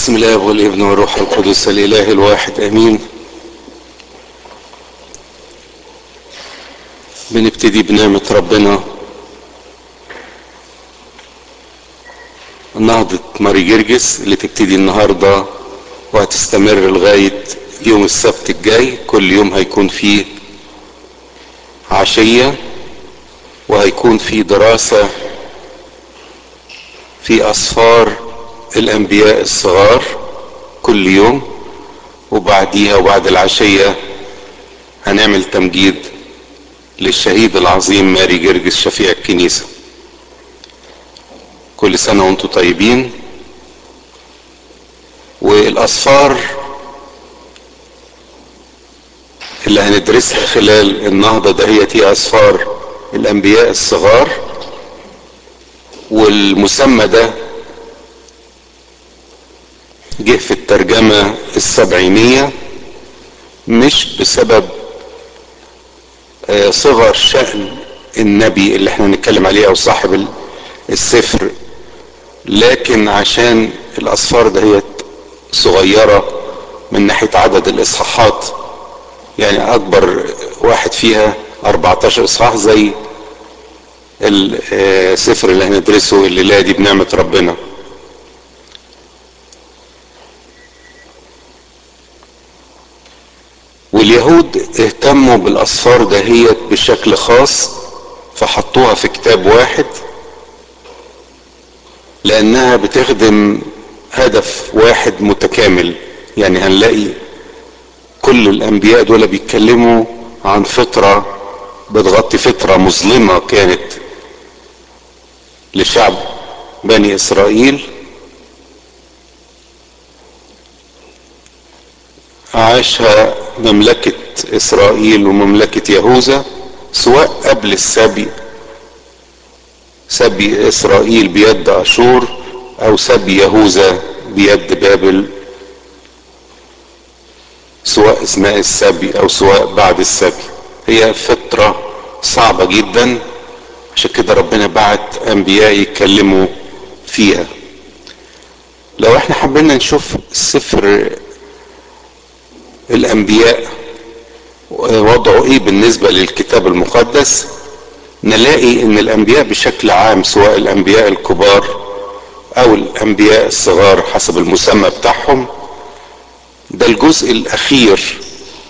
بسم الله والابن والروح القدس الاله الواحد امين بنبتدي بنعمة ربنا نهضة ماري جرجس اللي تبتدي النهاردة وهتستمر لغاية يوم السبت الجاي كل يوم هيكون فيه عشية وهيكون في دراسة في أسفار الأنبياء الصغار كل يوم وبعديها وبعد العشية هنعمل تمجيد للشهيد العظيم ماري جرجس شفيع الكنيسة كل سنة وانتم طيبين والأسفار اللي هندرسها خلال النهضة دهيت هي أسفار الأنبياء الصغار والمسمى ده جه في الترجمة السبعينية مش بسبب صغر شأن النبي اللي احنا هنتكلم عليه او صاحب السفر لكن عشان الاسفار دهيت صغيرة من ناحية عدد الاصحاحات يعني اكبر واحد فيها 14 اصحاح زي السفر اللي هندرسه الليلة دي بنعمة ربنا واليهود اهتموا بالاسفار دهيت بشكل خاص فحطوها في كتاب واحد لانها بتخدم هدف واحد متكامل يعني هنلاقي كل الانبياء دول بيتكلموا عن فترة بتغطي فترة مظلمة كانت لشعب بني اسرائيل عاشها مملكة اسرائيل ومملكة يهوذا سواء قبل السبي سبي اسرائيل بيد اشور او سبي يهوذا بيد بابل سواء اثناء السبي او سواء بعد السبي هي فترة صعبة جدا عشان كده ربنا بعت انبياء يتكلموا فيها لو احنا حبينا نشوف سفر الانبياء وضعه ايه بالنسبة للكتاب المقدس نلاقي ان الانبياء بشكل عام سواء الانبياء الكبار او الانبياء الصغار حسب المسمى بتاعهم ده الجزء الاخير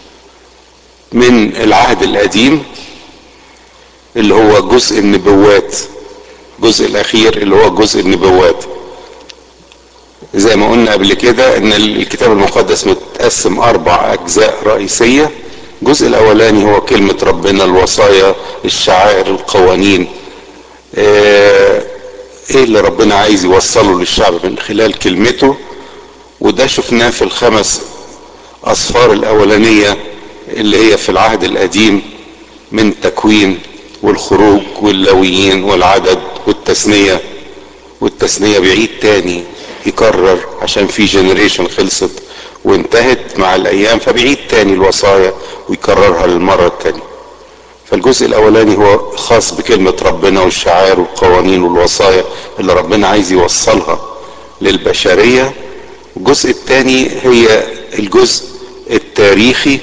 من العهد القديم اللي هو جزء النبوات الجزء الاخير اللي هو جزء النبوات زي ما قلنا قبل كده ان الكتاب المقدس متقسم اربع اجزاء رئيسيه الجزء الاولاني هو كلمه ربنا الوصايا الشعائر القوانين ايه اللي ربنا عايز يوصله للشعب من خلال كلمته وده شفناه في الخمس اصفار الاولانيه اللي هي في العهد القديم من تكوين والخروج واللويين والعدد والتثنيه والتثنيه بيعيد تاني يكرر عشان في جنريشن خلصت وانتهت مع الايام فبيعيد تاني الوصايا ويكررها للمرة التانية فالجزء الاولاني هو خاص بكلمة ربنا والشعائر والقوانين والوصايا اللي ربنا عايز يوصلها للبشرية الجزء الثاني هي الجزء التاريخي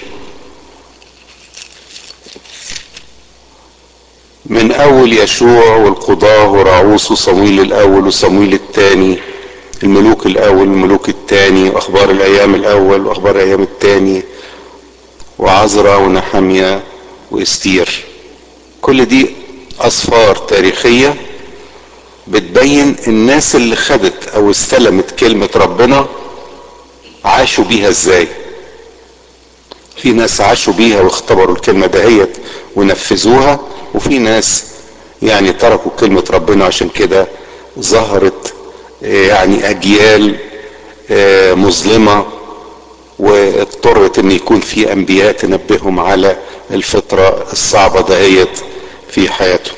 من اول يشوع والقضاة وراعوس وصمويل الاول وصمويل الثاني الملوك الاول الملوك الثاني واخبار الايام الاول واخبار الايام الثاني وعزرا ونحمية واستير كل دي اسفار تاريخية بتبين الناس اللي خدت او استلمت كلمة ربنا عاشوا بيها ازاي في ناس عاشوا بيها واختبروا الكلمة دهيت ونفذوها وفي ناس يعني تركوا كلمة ربنا عشان كده ظهرت يعني اجيال مظلمة واضطرت ان يكون في انبياء تنبههم على الفترة الصعبة دهيت في حياتهم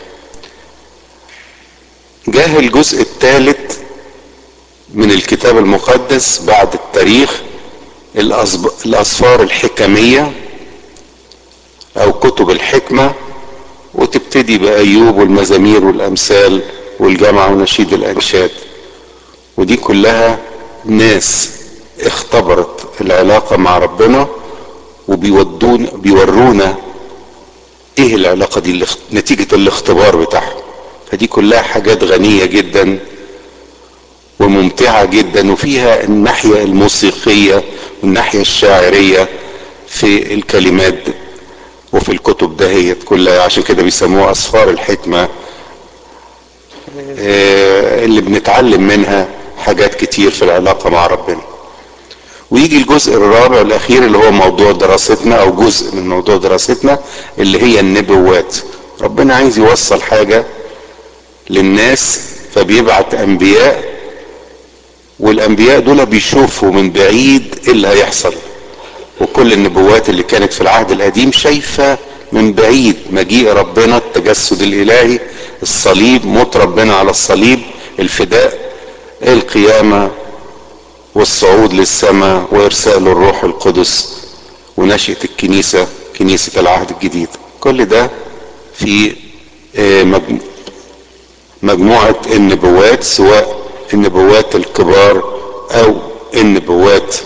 جاه الجزء الثالث من الكتاب المقدس بعد التاريخ الاسفار الحكمية او كتب الحكمة وتبتدي بايوب والمزامير والامثال والجامعة ونشيد الانشاد ودي كلها ناس اختبرت العلاقة مع ربنا وبيودون بيورونا ايه العلاقة دي اللي نتيجة الاختبار بتاعهم فدي كلها حاجات غنية جدا وممتعة جدا وفيها الناحية الموسيقية والناحية الشاعرية في الكلمات وفي الكتب دهيت كلها عشان كده بيسموها أسفار الحكمة اللي بنتعلم منها حاجات كتير في العلاقة مع ربنا ويجي الجزء الرابع والاخير اللي هو موضوع دراستنا او جزء من موضوع دراستنا اللي هي النبوات ربنا عايز يوصل حاجة للناس فبيبعت انبياء والانبياء دول بيشوفوا من بعيد ايه اللي هيحصل وكل النبوات اللي كانت في العهد القديم شايفة من بعيد مجيء ربنا التجسد الالهي الصليب موت ربنا على الصليب الفداء القيامة والصعود للسماء وارسال الروح القدس ونشأة الكنيسة كنيسة العهد الجديد كل ده في مجموعة النبوات سواء النبوات الكبار او النبوات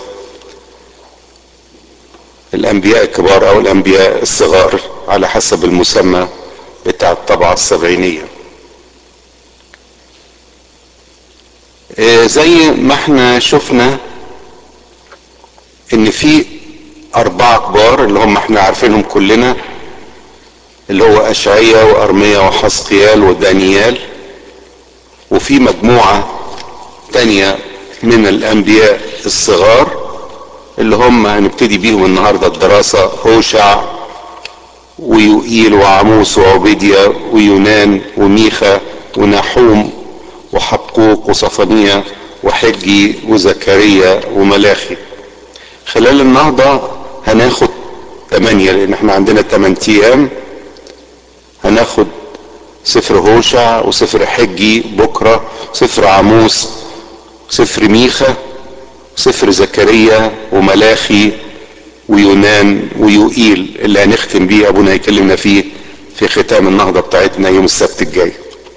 الانبياء الكبار او الانبياء الصغار على حسب المسمى بتاع الطبعة السبعينية زي ما احنا شفنا ان في اربعة كبار اللي هم احنا عارفينهم كلنا اللي هو اشعية وارمية وحسقيال ودانيال وفي مجموعة تانية من الانبياء الصغار اللي هم هنبتدي بيهم النهاردة الدراسة هوشع ويوئيل وعموس وعبيديا ويونان وميخا ونحوم وحبقوق وصفانية وحجي وزكريا وملاخي خلال النهضة هناخد تمانية لان احنا عندنا تمن ايام هناخد سفر هوشع وسفر حجي بكرة سفر عموس سفر ميخا سفر زكريا وملاخي ويونان ويوئيل اللي هنختم بيه ابونا هيكلمنا فيه في ختام النهضة بتاعتنا يوم السبت الجاي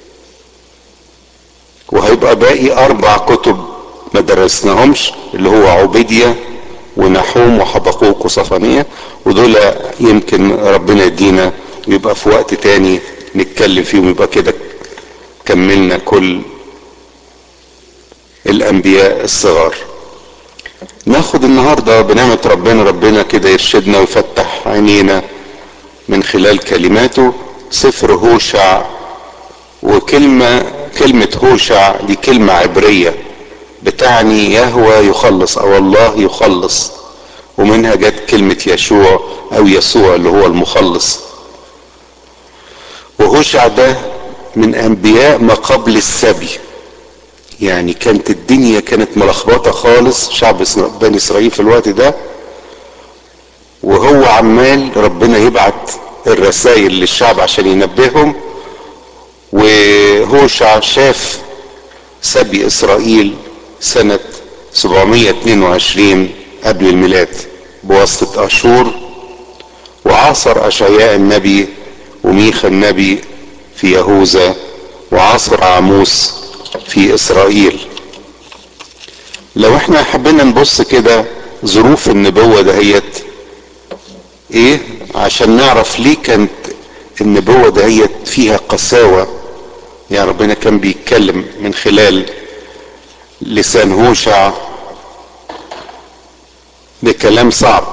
وهيبقى باقي اربع كتب ما درسناهمش اللي هو عبيدية ونحوم وحبقوق وصفانية ودول يمكن ربنا يدينا ويبقى في وقت تاني نتكلم فيهم يبقى كده كملنا كل الانبياء الصغار ناخد النهاردة بنعمة ربنا ربنا كده يرشدنا ويفتح عينينا من خلال كلماته سفر هوشع وكلمة كلمة هوشع دي كلمة عبرية بتعني يهوى يخلص او الله يخلص ومنها جت كلمة يشوع او يسوع اللي هو المخلص وهوشع ده من انبياء ما قبل السبي يعني كانت الدنيا كانت ملخبطة خالص شعب بني اسرائيل في الوقت ده وهو عمال ربنا يبعت الرسائل للشعب عشان ينبههم وهوشع شاف سبي اسرائيل سنة 722 قبل الميلاد بواسطة اشور وعاصر اشعياء النبي وميخا النبي في يهوذا وعاصر عاموس في اسرائيل لو احنا حبينا نبص كده ظروف النبوة دهيت ايه عشان نعرف ليه كانت النبوة دهيت فيها قساوة يعني ربنا كان بيتكلم من خلال لسان هوشع بكلام صعب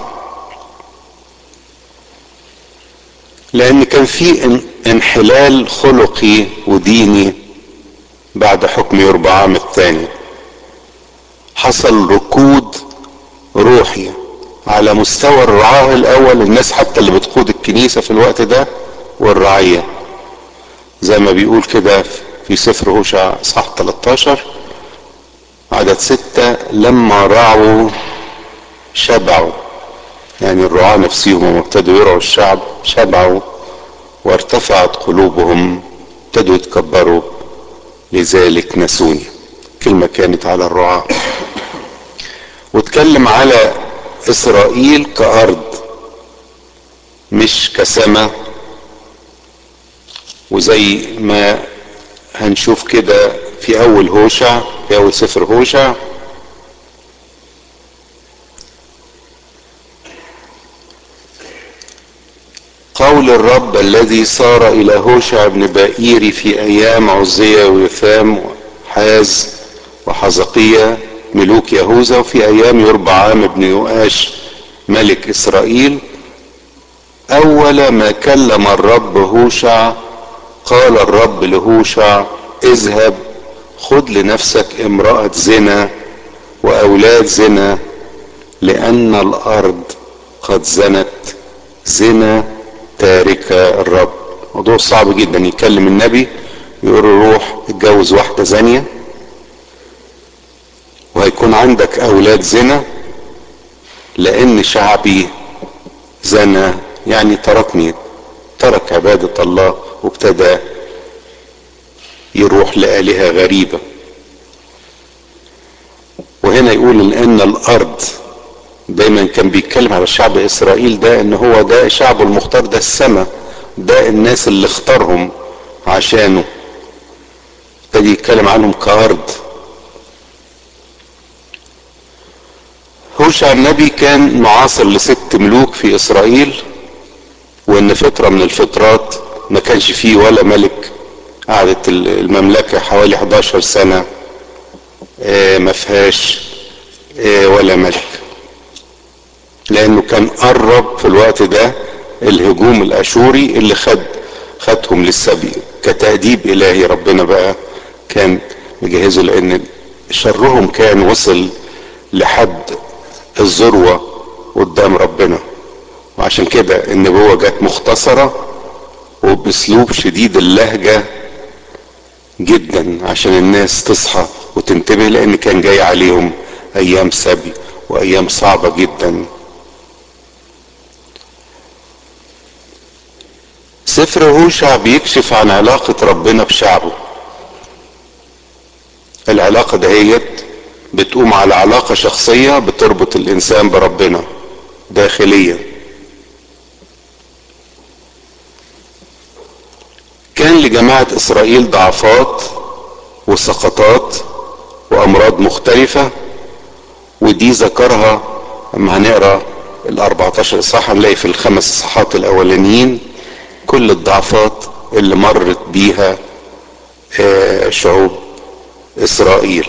لان كان في انحلال خلقي وديني بعد حكم يربعام الثاني حصل ركود روحي على مستوى الرعاة الاول الناس حتى اللي بتقود الكنيسة في الوقت ده والرعية زي ما بيقول كده في سفر هوشع اصحاح 13 عدد ستة لما رعوا شبعوا يعني الرعاة نفسهم لما ابتدوا يرعوا الشعب شبعوا وارتفعت قلوبهم ابتدوا يتكبروا لذلك نسوني كلمة كانت على الرعاة واتكلم على اسرائيل كارض مش كسماء وزي ما هنشوف كده في اول هوشع في اول سفر هوشع قول الرب الذي صار الى هوشع بن بائير في ايام عزية ويثام وحاز وحزقية ملوك يهوذا وفي ايام يربعام بن يؤاش ملك اسرائيل اول ما كلم الرب هوشع قال الرب لهوشع اذهب خذ لنفسك امرأة زنا واولاد زنا لان الارض قد زنت زنا تارك الرب موضوع صعب جدا يكلم النبي يقول له روح اتجوز واحدة زانية وهيكون عندك اولاد زنا لان شعبي زنى يعني تركني ترك عبادة الله وابتدى يروح لآلهة غريبة وهنا يقول ان الارض دايما كان بيتكلم على شعب اسرائيل ده ان هو ده شعبه المختار ده السماء ده الناس اللي اختارهم عشانه ابتدي يتكلم عنهم كارض هوشع النبي كان معاصر لست ملوك في اسرائيل وان فترة من الفترات ما كانش فيه ولا ملك قعدت المملكة حوالي 11 سنة ما فيهاش ولا ملك لانه كان قرب في الوقت ده الهجوم الاشوري اللي خد خدهم للسبي كتأديب الهي ربنا بقى كان مجهزه لان شرهم كان وصل لحد الذروة قدام ربنا وعشان كده النبوة جت مختصرة وباسلوب شديد اللهجة جدا عشان الناس تصحى وتنتبه لان كان جاي عليهم ايام سبي وايام صعبة جدا سفر هوشع بيكشف عن علاقة ربنا بشعبه العلاقة دهيت بتقوم على علاقة شخصية بتربط الانسان بربنا داخليا كان لجماعة اسرائيل ضعفات وسقطات وامراض مختلفة ودي ذكرها اما هنقرا ال 14 اصحاح هنلاقي في الخمس اصحاحات الاولانيين كل الضعفات اللي مرت بيها شعوب اسرائيل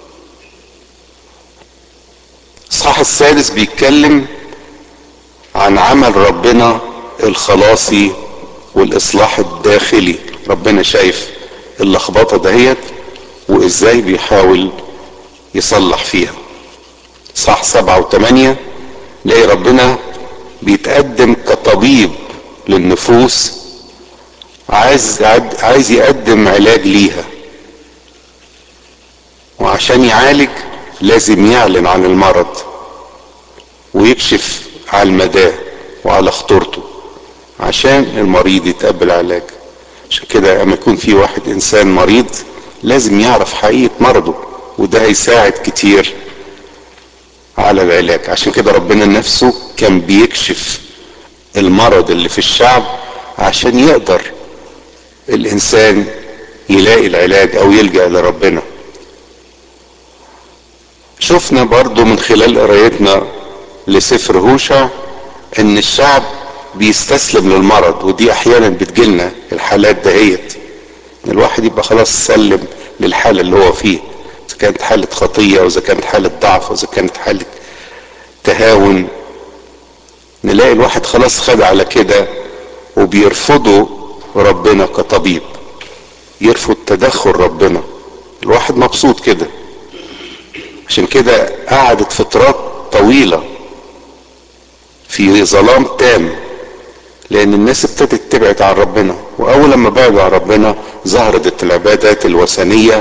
الاصحاح السادس بيتكلم عن عمل ربنا الخلاصي والاصلاح الداخلي ربنا شايف اللخبطه دهيت وازاي بيحاول يصلح فيها صح سبعة وثمانية نلاقي ربنا بيتقدم كطبيب للنفوس عايز عايز يقدم علاج ليها وعشان يعالج لازم يعلن عن المرض ويكشف على المداه وعلى خطورته عشان المريض يتقبل علاج عشان كده لما يكون في واحد انسان مريض لازم يعرف حقيقة مرضه وده هيساعد كتير على العلاج عشان كده ربنا نفسه كان بيكشف المرض اللي في الشعب عشان يقدر الانسان يلاقي العلاج او يلجأ لربنا شفنا برضو من خلال قرايتنا لسفر هوشع ان الشعب بيستسلم للمرض ودي احيانا بتجيلنا الحالات دهيت الواحد يبقى خلاص سلم للحالة اللي هو فيه اذا كانت حالة خطية او اذا كانت حالة ضعف او اذا كانت حالة تهاون نلاقي الواحد خلاص خد على كده وبيرفضوا ربنا كطبيب يرفض تدخل ربنا الواحد مبسوط كده عشان كده قعدت فترات طويلة في ظلام تام لان الناس ابتدت تبعد عن ربنا واول لما بعدوا عن ربنا ظهرت العبادات الوثنية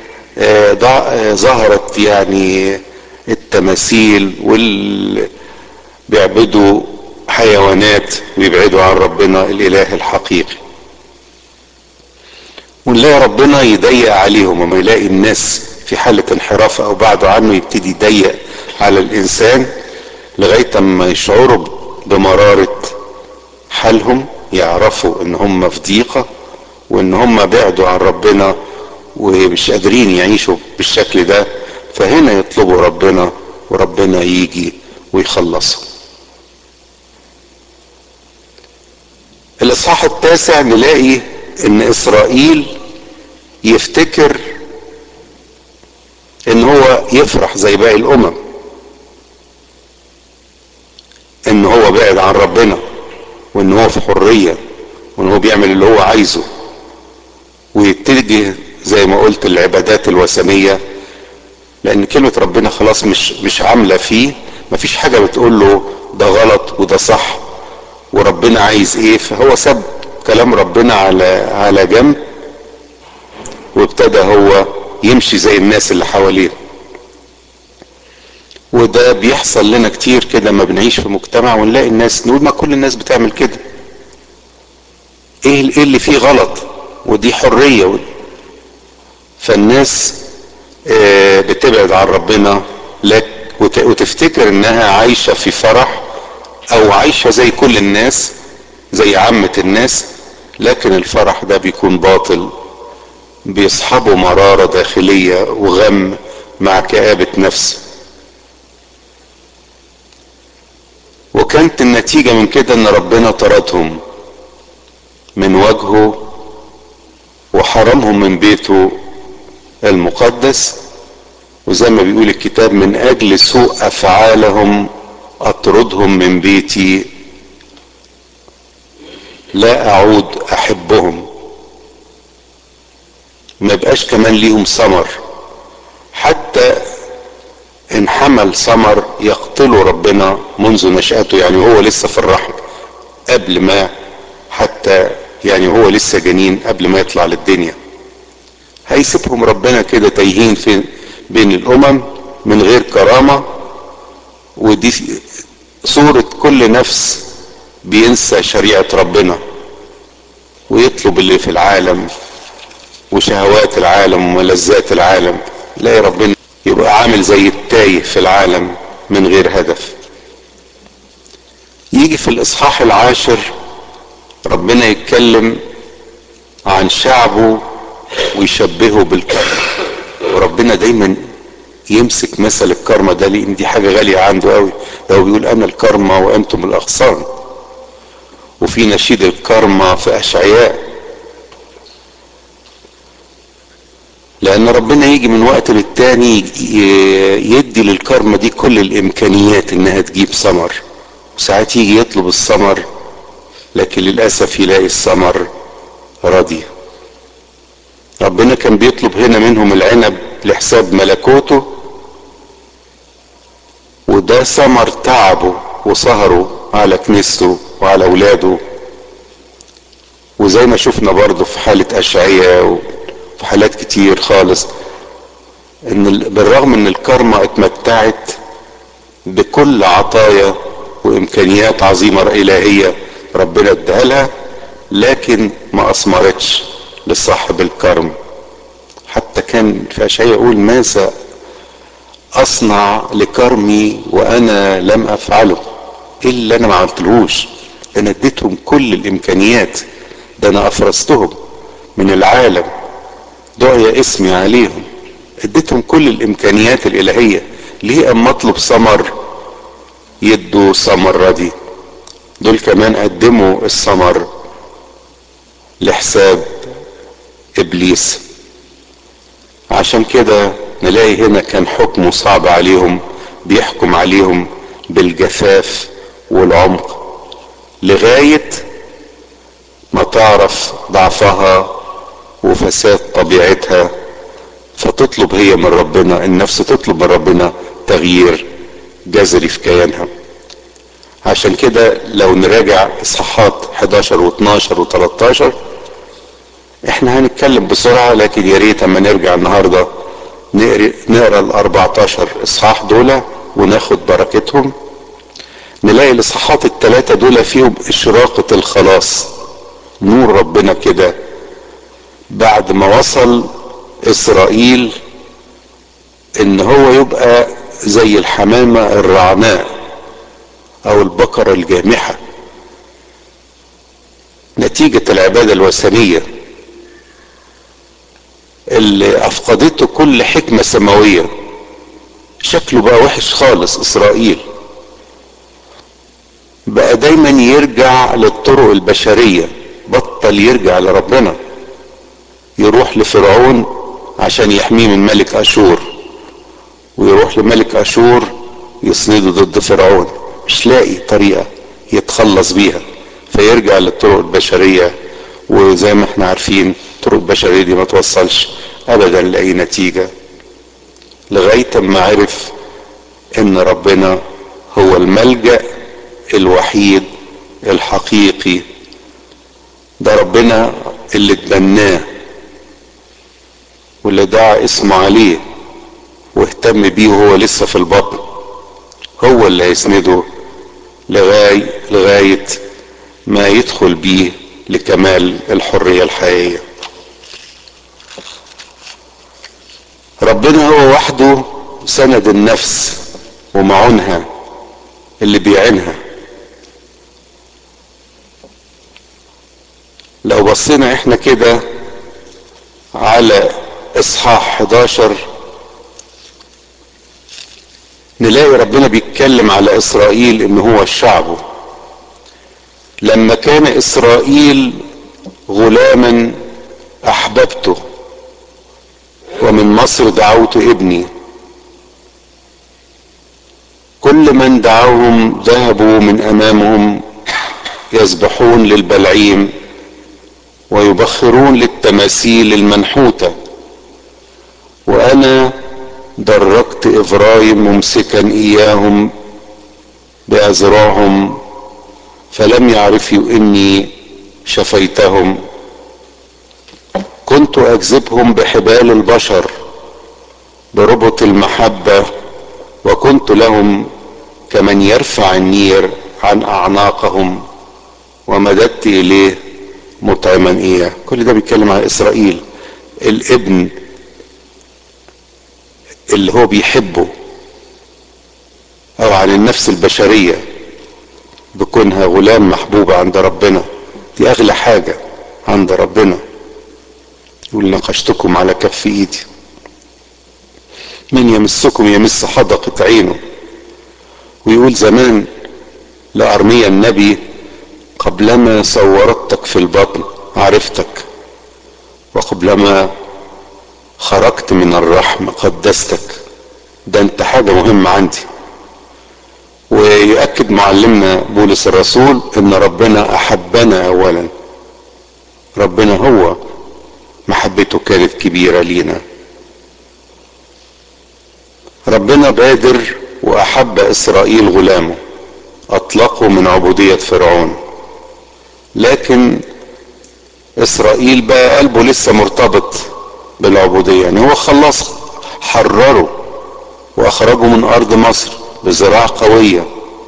ظهرت يعني التماثيل وال بيعبدوا حيوانات ويبعدوا عن ربنا الاله الحقيقي ونلاقي ربنا يضيق عليهم وما يلاقي الناس في حالة انحراف او بعده عنه يبتدي يضيق على الانسان لغاية اما يشعروا بمرارة حالهم يعرفوا ان هم في ضيقة وان هم بعدوا عن ربنا ومش قادرين يعيشوا بالشكل ده فهنا يطلبوا ربنا وربنا يجي ويخلصهم الاصحاح التاسع نلاقي ان اسرائيل يفتكر ان هو يفرح زي باقي الامم ان هو بعد عن ربنا وان هو في حرية وان هو بيعمل اللي هو عايزه ويتجه زي ما قلت العبادات الوثنية لان كلمة ربنا خلاص مش مش عاملة فيه مفيش حاجة بتقول له ده غلط وده صح وربنا عايز ايه فهو ساب كلام ربنا على على جنب وابتدى هو يمشي زي الناس اللي حواليه وده بيحصل لنا كتير كده لما بنعيش في مجتمع ونلاقي الناس نقول ما كل الناس بتعمل كده ايه ايه اللي فيه غلط ودي حرية فالناس آه بتبعد عن ربنا لك وتفتكر انها عايشة في فرح او عايشة زي كل الناس زي عامة الناس لكن الفرح ده بيكون باطل بيصحبه مرارة داخلية وغم مع كآبة نفس وكانت النتيجة من كده ان ربنا طردهم من وجهه وحرمهم من بيته المقدس وزي ما بيقول الكتاب من اجل سوء افعالهم اطردهم من بيتي لا اعود احبهم ما يبقاش كمان ليهم ثمر حتى ان حمل ثمر يقتله ربنا منذ نشأته يعني هو لسه في الرحم قبل ما حتى يعني هو لسه جنين قبل ما يطلع للدنيا هيسيبهم ربنا كده تايهين في بين الامم من غير كرامة ودي صورة كل نفس بينسى شريعة ربنا ويطلب اللي في العالم وشهوات العالم وملذات العالم لا ربنا يبقى عامل زي التايه في العالم من غير هدف يجي في الاصحاح العاشر ربنا يتكلم عن شعبه ويشبهه بالكرم وربنا دايما يمسك مثل الكرمة ده لان دي حاجة غالية عنده قوي ده هو بيقول انا الكرمة وانتم الاغصان وفي نشيد الكرمة في اشعياء لان ربنا يجي من وقت للتاني يدي للكرمة دي كل الامكانيات انها تجيب ثمر وساعات يجي يطلب الثمر لكن للاسف يلاقي الثمر راضي ربنا كان بيطلب هنا منهم العنب لحساب ملكوته وده ثمر تعبه وسهره على كنيسته وعلى اولاده وزي ما شفنا برضه في حالة اشعياء وفي حالات كتير خالص ان بالرغم ان الكرمة اتمتعت بكل عطايا وامكانيات عظيمة الهية ربنا اداها لها لكن ما اثمرتش لصاحب الكرم حتى كان في اشعياء يقول ماذا اصنع لكرمي وانا لم افعله ايه اللي انا ما عملتلهوش ده انا اديتهم كل الامكانيات ده انا افرزتهم من العالم دعي اسمي عليهم اديتهم كل الامكانيات الالهيه ليه اما اطلب ثمر يدوا ثمر ردي دول كمان قدموا الثمر لحساب ابليس عشان كده نلاقي هنا كان حكمه صعب عليهم بيحكم عليهم بالجفاف والعمق لغاية ما تعرف ضعفها وفساد طبيعتها فتطلب هي من ربنا النفس تطلب من ربنا تغيير جذري في كيانها عشان كده لو نراجع اصحاحات 11 و12 و13 احنا هنتكلم بسرعة لكن يا ريت اما نرجع النهاردة نقرا ال 14 اصحاح دول وناخد بركتهم نلاقي الاصحاحات الثلاثة دول فيهم اشراقة الخلاص نور ربنا كده بعد ما وصل اسرائيل ان هو يبقى زي الحمامة الرعناء او البقرة الجامحة نتيجة العبادة الوثنية اللي افقدته كل حكمة بقى دايما يرجع للطرق البشرية بطل يرجع لربنا يروح لفرعون عشان يحميه من ملك اشور ويروح لملك اشور يسنده ضد فرعون مش لاقي طريقة يتخلص بيها فيرجع للطرق البشرية وزي ما احنا عارفين الطرق البشرية دي ما توصلش ابدا لاي نتيجة لغاية ما عرف ان ربنا هو الملجأ الوحيد الحقيقي ده ربنا اللي اتبناه واللي دعا اسمه عليه واهتم بيه وهو لسه في البطن هو اللي هيسنده لغاية لغاية ما يدخل بيه لكمال الحرية الحقيقية ربنا هو وحده سند النفس ومعونها اللي بيعينها لو بصينا احنا كده على اصحاح 11 نلاقي ربنا بيتكلم على اسرائيل ان هو شعبه لما كان اسرائيل غلاما احببته ومن مصر دعوت ابني كل من دعوهم ذهبوا من امامهم يسبحون للبلعيم ويبخرون للتماثيل المنحوته وانا دركت افرايم ممسكا اياهم بازراهم فلم يعرفوا اني شفيتهم كنت اجذبهم بحبال البشر بربط المحبه وكنت لهم كمن يرفع النير عن اعناقهم ومددت اليه مطعما اياه كل ده بيتكلم عن اسرائيل الابن اللي هو بيحبه او عن النفس البشرية بكونها غلام محبوبة عند ربنا دي اغلى حاجة عند ربنا يقول نقشتكم على كف ايدي من يمسكم يمس حدقة عينه ويقول زمان لأرميا النبي قبلما صورتك في البطن عرفتك وقبلما خرجت من الرحم قدستك ده انت حاجة مهمة عندي ويؤكد معلمنا بولس الرسول ان ربنا احبنا اولا ربنا هو محبته كانت كبيرة لينا ربنا بادر واحب اسرائيل غلامه اطلقه من عبودية فرعون لكن اسرائيل بقى قلبه لسه مرتبط بالعبودية يعني هو خلص حرره واخرجه من ارض مصر بزراعة قوية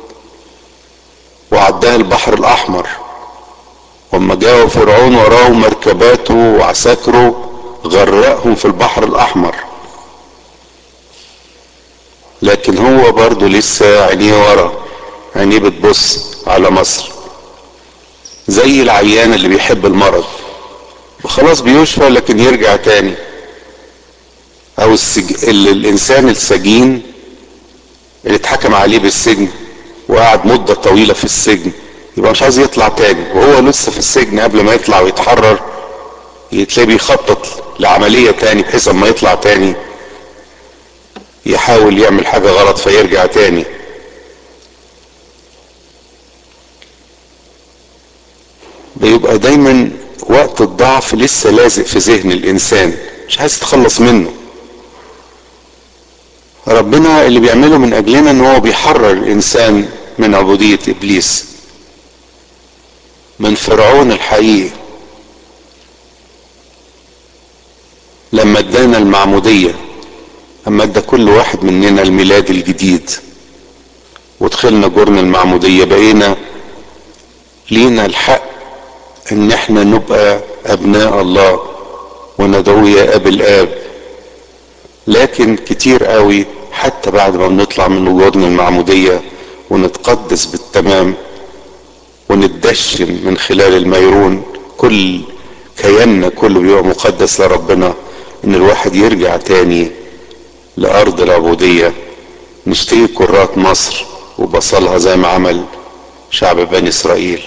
وعداه البحر الاحمر وما جاءوا فرعون وراه مركباته وعساكره غرقهم في البحر الاحمر لكن هو برضه لسه عينيه ورا عينيه بتبص على مصر زي العيان اللي بيحب المرض وخلاص بيشفى لكن يرجع تاني او السج... ال... الانسان السجين اللي اتحكم عليه بالسجن وقعد مدة طويلة في السجن يبقى مش عايز يطلع تاني وهو لسه في السجن قبل ما يطلع ويتحرر تلاقيه بيخطط لعملية تاني بحيث اما يطلع تاني يحاول يعمل حاجة غلط فيرجع تاني بيبقى دايما وقت الضعف لسه لازق في ذهن الانسان مش عايز يتخلص منه ربنا اللي بيعمله من اجلنا ان هو بيحرر الانسان من عبودية ابليس من فرعون الحقيقي لما ادانا المعمودية اما ادى كل واحد مننا الميلاد الجديد ودخلنا جرن المعمودية بقينا لينا الحق ان احنا نبقى ابناء الله وندعوه يا اب الاب لكن كتير قوي حتى بعد ما بنطلع من وجودن المعمودية ونتقدس بالتمام وندشن من خلال الميرون كل كياننا كله بيبقى مقدس لربنا ان الواحد يرجع تاني لارض العبودية نشتري كرات مصر وبصلها زي ما عمل شعب بني اسرائيل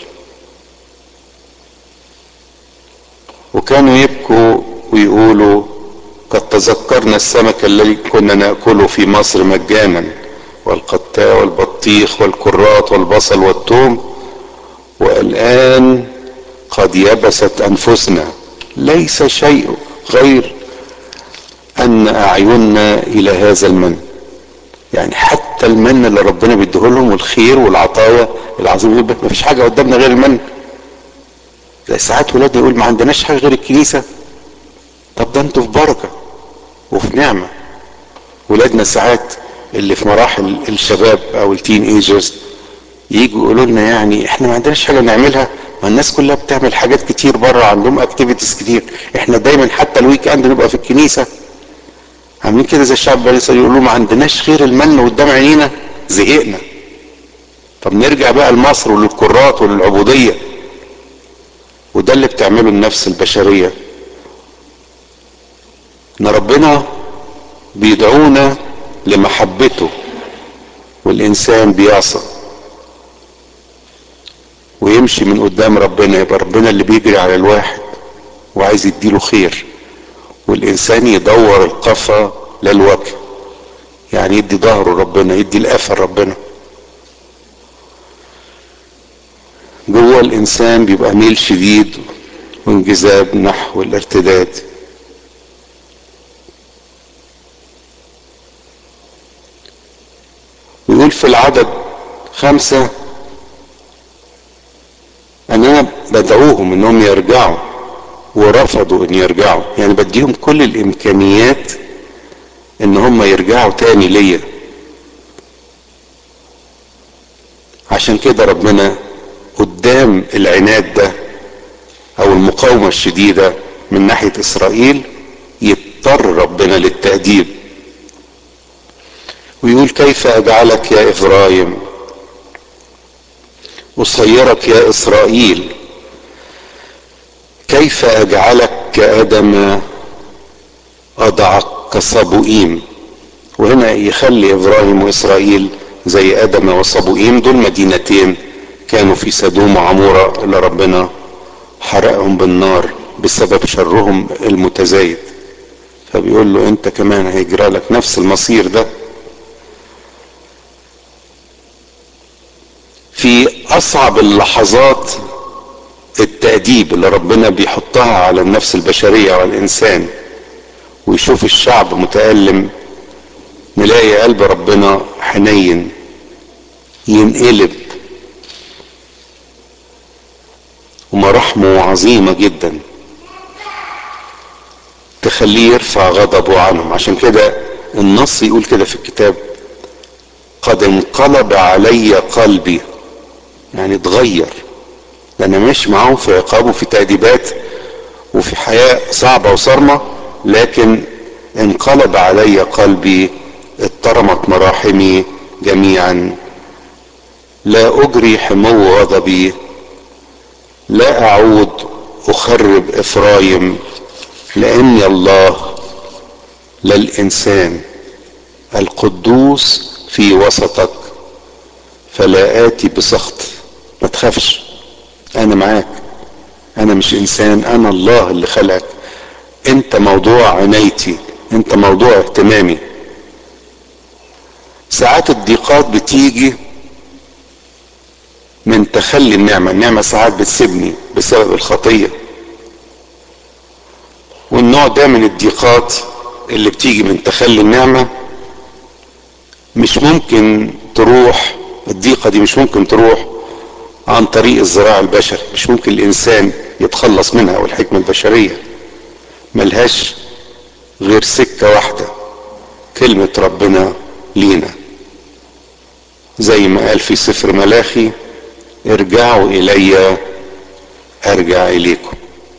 وكانوا يبكوا ويقولوا قد تذكرنا السمك الذي كنا ناكله في مصر مجانا والقتاء والبطيخ والكرات والبصل والثوم والان قد يبست انفسنا ليس شيء غير ان اعيننا الى هذا المن يعني حتى المن اللي ربنا بيديه لهم والخير والعطايا العظيمه ما فيش حاجه قدامنا غير المن ساعات ولادنا يقول ما عندناش حاجه غير الكنيسه طب ده انتوا في بركه وفي نعمه ولادنا ساعات اللي في مراحل الشباب او التين ايجرز يجوا يقولوا لنا يعني احنا ما عندناش حاجه نعملها ما الناس كلها بتعمل حاجات كتير بره عندهم اكتيفيتيز كتير احنا دايما حتى الويك اند نبقى في الكنيسه عاملين كده زي الشعب بني اسرائيل يقولوا ما عندناش غير المن قدام عينينا زهقنا طب نرجع بقى لمصر وللكرات وللعبوديه وده اللي بتعمله النفس البشريه ان ربنا بيدعونا لمحبته والانسان بيعصى ويمشي من قدام ربنا يبقى ربنا اللي بيجري على الواحد وعايز يديله خير والانسان يدور القفا للوجه يعني يدي ظهره ربنا يدي القفا ربنا جوه الانسان بيبقى ميل شديد وانجذاب نحو الارتداد ويقول في العدد خمسة ان انا بدعوهم انهم يرجعوا ورفضوا ان يرجعوا يعني بديهم كل الامكانيات ان هم يرجعوا تاني ليا عشان كده ربنا قدام العناد ده او المقاومة الشديدة من ناحية اسرائيل يضطر ربنا للتأديب ويقول كيف اجعلك يا ابراهيم اصيرك يا اسرائيل كيف اجعلك كادم اضعك كصبوئيم وهنا يخلي ابراهيم واسرائيل زي ادم وصبوئيم دول مدينتين كانوا في سدوم وعمورة اللي ربنا حرقهم بالنار بسبب شرهم المتزايد فبيقول له انت كمان هيجرى لك نفس المصير ده في اصعب اللحظات التأديب اللي ربنا بيحطها على النفس البشرية وعلى الانسان ويشوف الشعب متألم نلاقي قلب ربنا حنين ينقلب ومراحمه عظيمة جدا تخليه يرفع غضبه عنهم عشان كده النص يقول كده في الكتاب قد انقلب علي قلبي يعني اتغير لان ماشي معاهم في عقاب وفي تأديبات وفي حياة صعبة وصارمة لكن انقلب علي قلبي اضطرمت مراحمي جميعا لا اجري حمو غضبي لا اعود اخرب افرايم لاني الله للانسان القدوس في وسطك فلا اتي بسخط ما تخافش انا معاك انا مش انسان انا الله اللي خلقك انت موضوع عنايتي انت موضوع اهتمامي ساعات الضيقات بتيجي من تخلي النعمة النعمة ساعات بتسيبني بسبب الخطية والنوع ده من الضيقات اللي بتيجي من تخلي النعمة مش ممكن تروح الضيقة دي مش ممكن تروح عن طريق الزراع البشري مش ممكن الانسان يتخلص منها والحكمة البشرية ملهاش غير سكة واحدة كلمة ربنا لينا زي ما قال في سفر ملاخي ارجعوا الي ارجع اليكم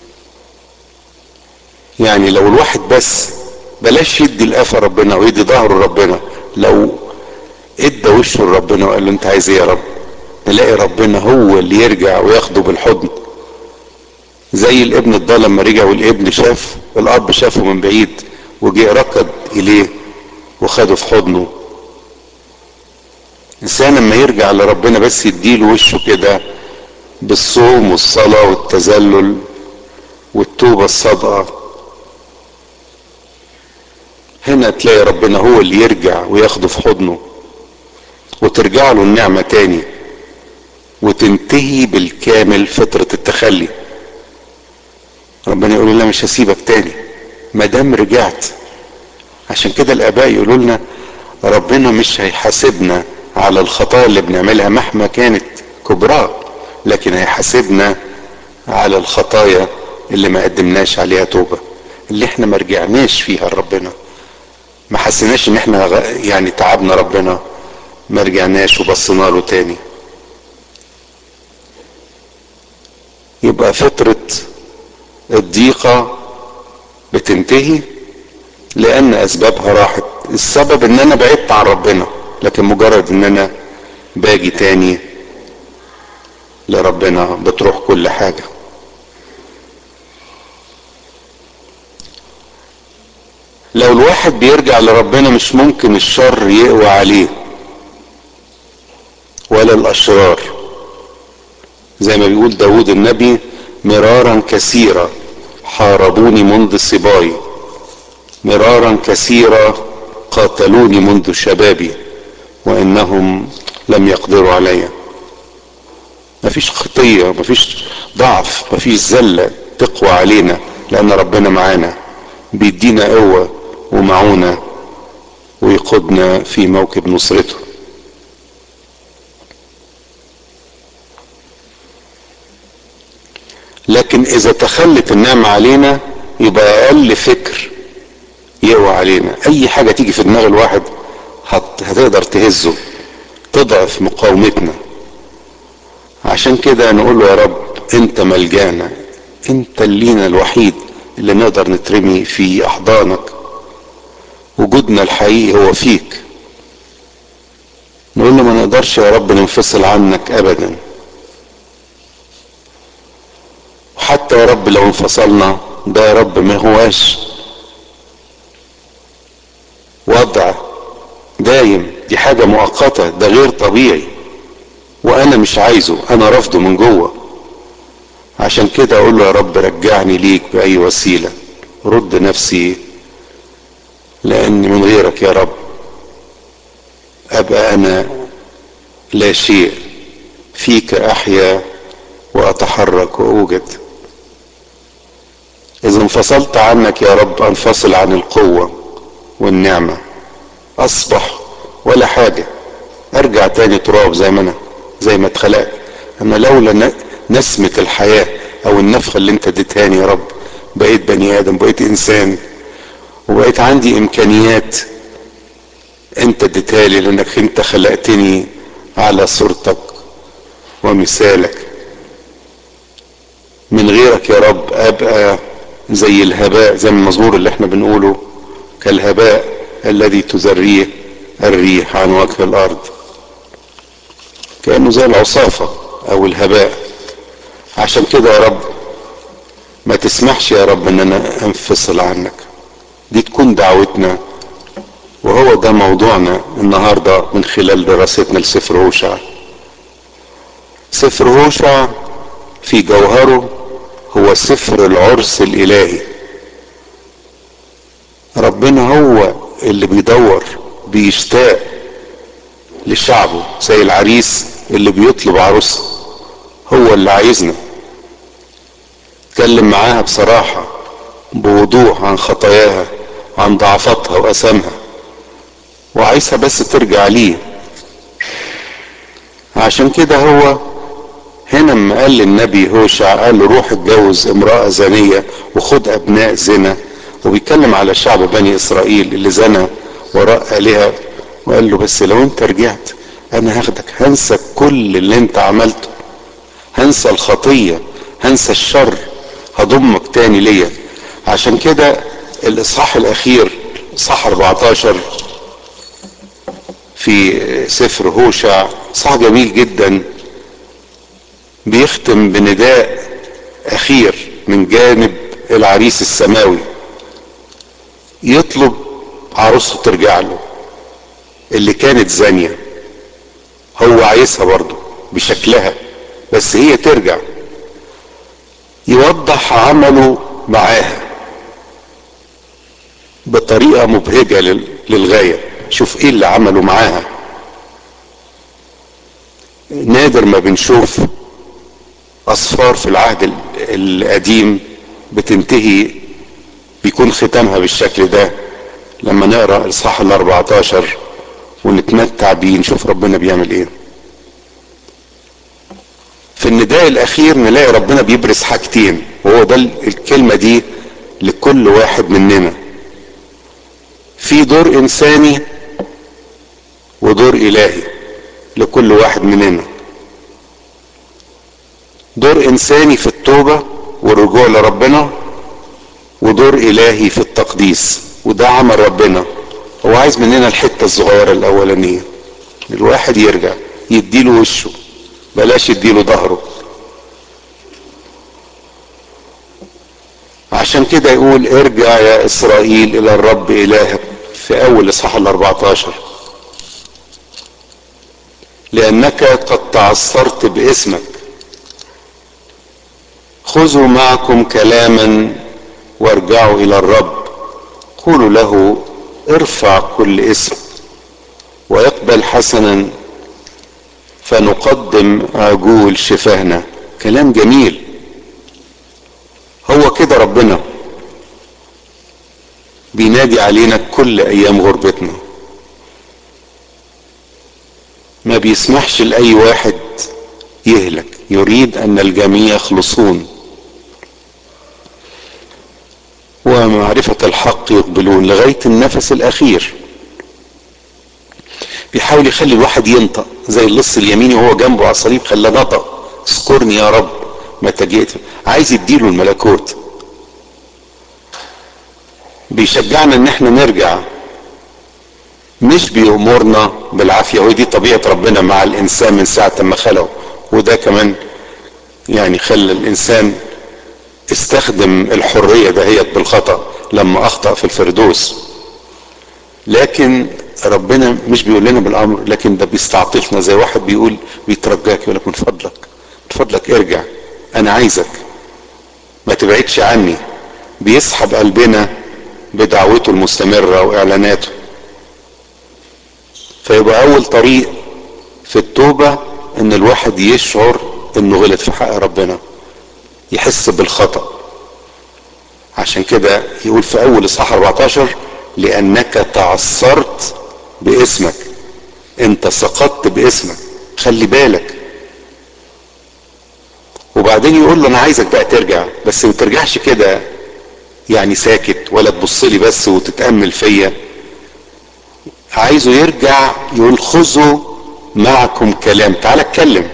يعني لو الواحد بس بلاش يدي القفا ربنا ويدي ظهره ربنا لو ادى وشه لربنا وقال له انت عايز ايه يا رب نلاقي ربنا هو اللي يرجع وياخده بالحضن زي الابن الضال لما رجع والابن شاف الاب شافه من بعيد وجه ركض اليه وخده في حضنه انسان لما يرجع لربنا بس يديله وشه كده بالصوم والصلاة والتذلل والتوبة الصادقة هنا تلاقي ربنا هو اللي يرجع وياخده في حضنه وترجع له النعمة تاني وتنتهي بالكامل فترة التخلي ربنا يقول لا مش هسيبك تاني ما دام رجعت عشان كده الاباء يقولوا لنا ربنا مش هيحاسبنا على الخطايا اللي بنعملها مهما كانت كبرى لكن هيحاسبنا على الخطايا اللي ما قدمناش عليها توبه اللي احنا ما رجعناش فيها لربنا ما حسيناش ان احنا يعني تعبنا ربنا ما رجعناش وبصينا له تاني يبقى فترة الضيقة بتنتهي لان اسبابها راحت السبب ان انا بعدت عن ربنا لكن مجرد ان انا باجي تاني لربنا بتروح كل حاجة لو الواحد بيرجع لربنا مش ممكن الشر يقوى عليه ولا الاشرار زي ما بيقول داود النبي مرارا كثيرا حاربوني منذ صباي مرارا كثيرا قاتلوني منذ شبابي وانهم لم يقدروا علي مفيش خطية مفيش ضعف مفيش زلة تقوى علينا لان ربنا معانا بيدينا قوة ومعونة ويقودنا في موكب نصرته لكن اذا تخلت النعمة علينا يبقى اقل فكر يقوى علينا اي حاجة تيجي في دماغ الواحد هت... هتقدر تهزه تضعف مقاومتنا عشان كده نقول له يا رب انت ملجانا انت اللينا الوحيد اللي نقدر نترمي في احضانك وجودنا الحقيقي هو فيك نقول له ما نقدرش يا رب ننفصل عنك ابدا وحتى يا رب لو انفصلنا ده يا رب ما هواش وضع دايم دي حاجة مؤقتة ده غير طبيعي وانا مش عايزه انا رافضه من جوه عشان كده اقول له يا رب رجعني ليك باي وسيلة رد نفسي لان من غيرك يا رب ابقى انا لا شيء فيك احيا واتحرك واوجد اذا انفصلت عنك يا رب انفصل عن القوة والنعمة اصبح ولا حاجة ارجع تاني تراب زي ما انا زي ما اتخلقت اما لولا نسمة الحياة او النفخة اللي انت اديتهاني يا رب بقيت بني ادم بقيت انسان وبقيت عندي امكانيات انت اديتها لي لانك انت خلقتني على صورتك ومثالك من غيرك يا رب ابقى زي الهباء زي المزمور اللي احنا بنقوله كالهباء الذي تزريه الريح عن وجه الارض كانه زي العصافه او الهباء عشان كده يا رب ما تسمحش يا رب ان انا انفصل عنك دي تكون دعوتنا وهو ده موضوعنا النهارده من خلال دراستنا لسفر هوشع سفر هوشع في جوهره هو سفر العرس الالهي ربنا هو اللي بيدور بيشتاق لشعبه زي العريس اللي بيطلب عروسه هو اللي عايزنا اتكلم معاها بصراحة بوضوح عن خطاياها عن ضعفاتها وأسامها وعايزها بس ترجع ليه عشان كده هو هنا لما قال للنبي هوشع قال له روح اتجوز امرأة زانية وخد أبناء زنا وبيتكلم على شعب بني إسرائيل اللي زنى وراء آلهة وقال له بس لو انت رجعت انا هاخدك هنسى كل اللي انت عملته هنسى الخطية هنسى الشر هضمك تاني ليا عشان كده الاصحاح الاخير اصحاح 14 في سفر هوشع صح جميل جدا بيختم بنداء اخير من جانب العريس السماوي يطلب عروسته ترجع له اللي كانت زانية هو عايزها برضه بشكلها بس هي ترجع يوضح عمله معاها بطريقة مبهجة للغاية شوف ايه اللي عمله معاها نادر ما بنشوف اصفار في العهد القديم بتنتهي بيكون ختامها بالشكل ده لما نقرا الاصحاح ال 14 ونتمتع بيه نشوف ربنا بيعمل ايه في النداء الاخير نلاقي ربنا بيبرز حاجتين وهو ده الكلمه دي لكل واحد مننا في دور انساني ودور الهي لكل واحد مننا دور انساني في التوبه والرجوع لربنا ودور الهي في التقديس وده عمل ربنا هو عايز مننا الحته الصغيره الاولانيه الواحد يرجع يديله وشه بلاش يديله ظهره عشان كده يقول ارجع يا اسرائيل الى الرب الهك في اول اصحاح ال 14 لانك قد تعثرت باسمك خذوا معكم كلاما وارجعوا الى الرب قولوا له ارفع كل اسم ويقبل حسنا فنقدم عجول شفاهنا كلام جميل هو كده ربنا بينادي علينا كل ايام غربتنا ما بيسمحش لاي واحد يهلك يريد ان الجميع يخلصون ومعرفة الحق يقبلون لغاية النفس الأخير بيحاول يخلي الواحد ينطق زي اللص اليميني وهو جنبه على الصليب خلاه نطق اذكرني يا رب متى جئت عايز يديله الملكوت بيشجعنا ان احنا نرجع مش بيأمرنا بالعافية ودي طبيعة ربنا مع الإنسان من ساعة ما خلقه وده كمان يعني خلى الإنسان استخدم الحرية دهيت بالخطأ لما أخطأ في الفردوس لكن ربنا مش بيقول لنا بالأمر لكن ده بيستعطفنا زي واحد بيقول بيترجاك يقول لك من فضلك من فضلك ارجع أنا عايزك ما تبعدش عني بيسحب قلبنا بدعوته المستمرة وإعلاناته فيبقى أول طريق في التوبة إن الواحد يشعر إنه غلط في حق ربنا يحس بالخطأ عشان كده يقول في أول إصحاح 14 لأنك تعثرت باسمك أنت سقطت باسمك خلي بالك وبعدين يقول له أنا عايزك بقى ترجع بس ما ترجعش كده يعني ساكت ولا تبص لي بس وتتأمل فيا عايزه يرجع يقول خذوا معكم كلام تعال اتكلم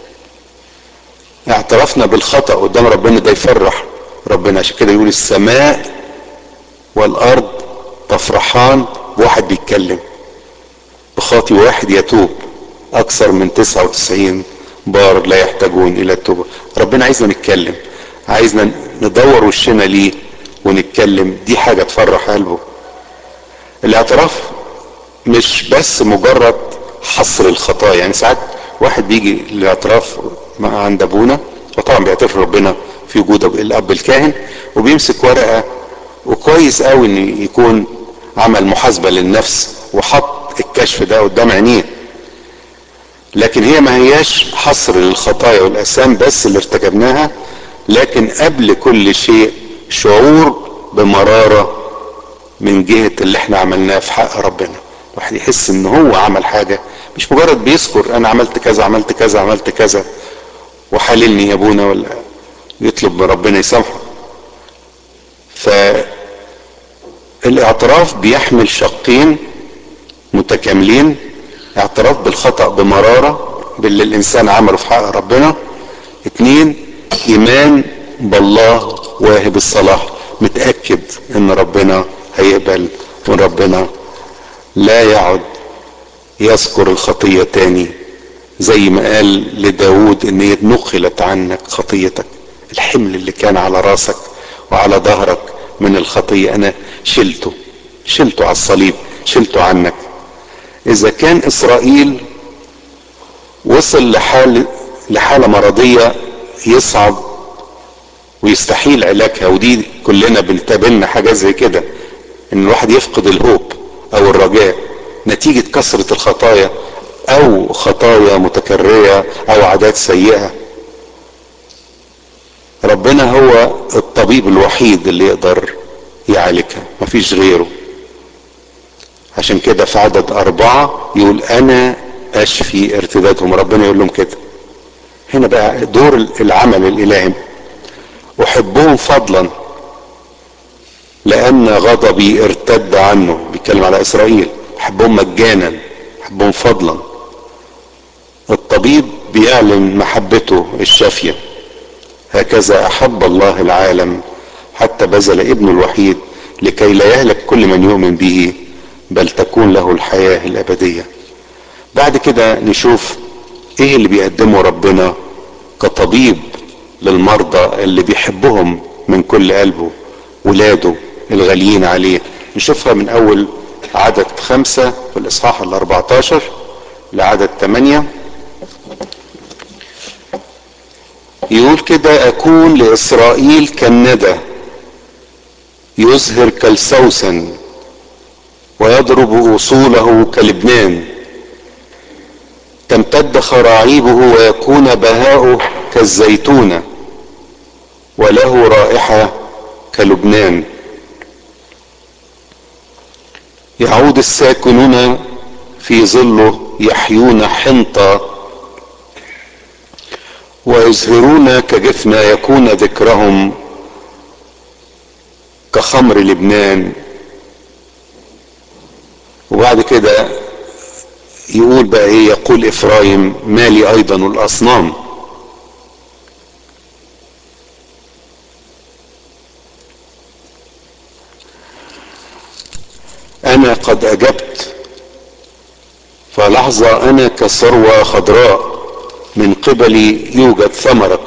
اعترفنا بالخطأ قدام ربنا ده يفرح ربنا عشان كده يقول السماء والارض تفرحان بواحد بيتكلم بخاطي واحد يتوب اكثر من 99 بار لا يحتاجون الى التوبة ربنا عايزنا نتكلم عايزنا ندور وشنا ليه ونتكلم دي حاجة تفرح قلبه الاعتراف مش بس مجرد حصر الخطايا يعني ساعات واحد بيجي الاعتراف مع عند ابونا وطبعا بيعترف ربنا في وجود الاب الكاهن وبيمسك ورقه وكويس قوي ان يكون عمل محاسبه للنفس وحط الكشف ده قدام عينيه لكن هي ما هياش حصر للخطايا والاثام بس اللي ارتكبناها لكن قبل كل شيء شعور بمراره من جهه اللي احنا عملناه في حق ربنا الواحد يحس ان هو عمل حاجه مش مجرد بيذكر انا عملت كذا عملت كذا عملت كذا وحللني يا ابونا ولا يطلب من ربنا يسامحه فالاعتراف بيحمل شقين متكاملين اعتراف بالخطأ بمرارة باللي الانسان عمله في حق ربنا اتنين ايمان بالله واهب الصلاح متأكد ان ربنا هيقبل وان ربنا لا يعد يذكر الخطية تاني زي ما قال لداود ان هي نقلت عنك خطيتك الحمل اللي كان على راسك وعلى ظهرك من الخطية انا شلته شلته على الصليب شلته عنك اذا كان اسرائيل وصل لحال لحالة مرضية يصعب ويستحيل علاجها ودي كلنا بنتقابلنا حاجة زي كده ان الواحد يفقد الهوب او الرجاء نتيجة كثرة الخطايا او خطايا متكررة او عادات سيئة ربنا هو الطبيب الوحيد اللي يقدر يعالجها مفيش غيره عشان كده في عدد أربعة يقول أنا أشفي ارتدادهم ربنا يقول لهم كده هنا بقى دور العمل الإلهي أحبهم فضلا لأن غضبي ارتد عنه بيتكلم على إسرائيل أحبهم مجانا أحبهم فضلا الطبيب بيعلن محبته الشافية هكذا أحب الله العالم حتى بذل ابنه الوحيد لكي لا يهلك كل من يؤمن به بل تكون له الحياة الأبدية بعد كده نشوف ايه اللي بيقدمه ربنا كطبيب للمرضى اللي بيحبهم من كل قلبه ولاده الغاليين عليه نشوفها من اول عدد خمسة في الاصحاح الاربعتاشر لعدد ثمانية يقول كده اكون لاسرائيل كالندى يزهر كالسوسن ويضرب اصوله كلبنان تمتد خراعيبه ويكون بهاؤه كالزيتونه وله رائحه كلبنان يعود الساكنون في ظله يحيون حنطه ويزهرون كجفنة يكون ذكرهم كخمر لبنان وبعد كده يقول بقى ايه يقول افرايم مالي ايضا الاصنام انا قد اجبت فلحظة انا كثروة خضراء من قبلي يوجد ثمرك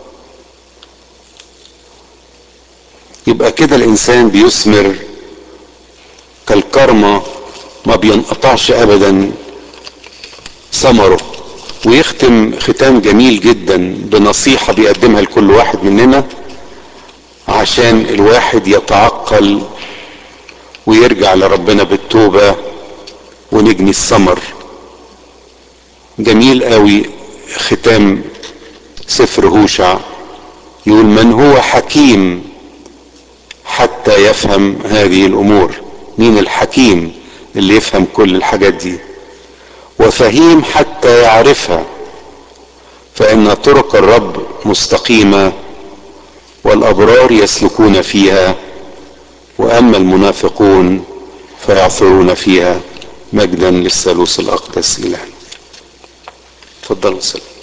يبقى كده الانسان بيثمر كالكرمة ما بينقطعش ابدا ثمره ويختم ختام جميل جدا بنصيحة بيقدمها لكل واحد مننا عشان الواحد يتعقل ويرجع لربنا بالتوبة ونجني الثمر جميل قوي ختام سفر هوشع يقول من هو حكيم حتى يفهم هذه الامور مين الحكيم اللي يفهم كل الحاجات دي وفهيم حتى يعرفها فان طرق الرب مستقيمه والابرار يسلكون فيها واما المنافقون فيعثرون فيها مجدا للثالوث الاقدس الهنا تفضلوا سلام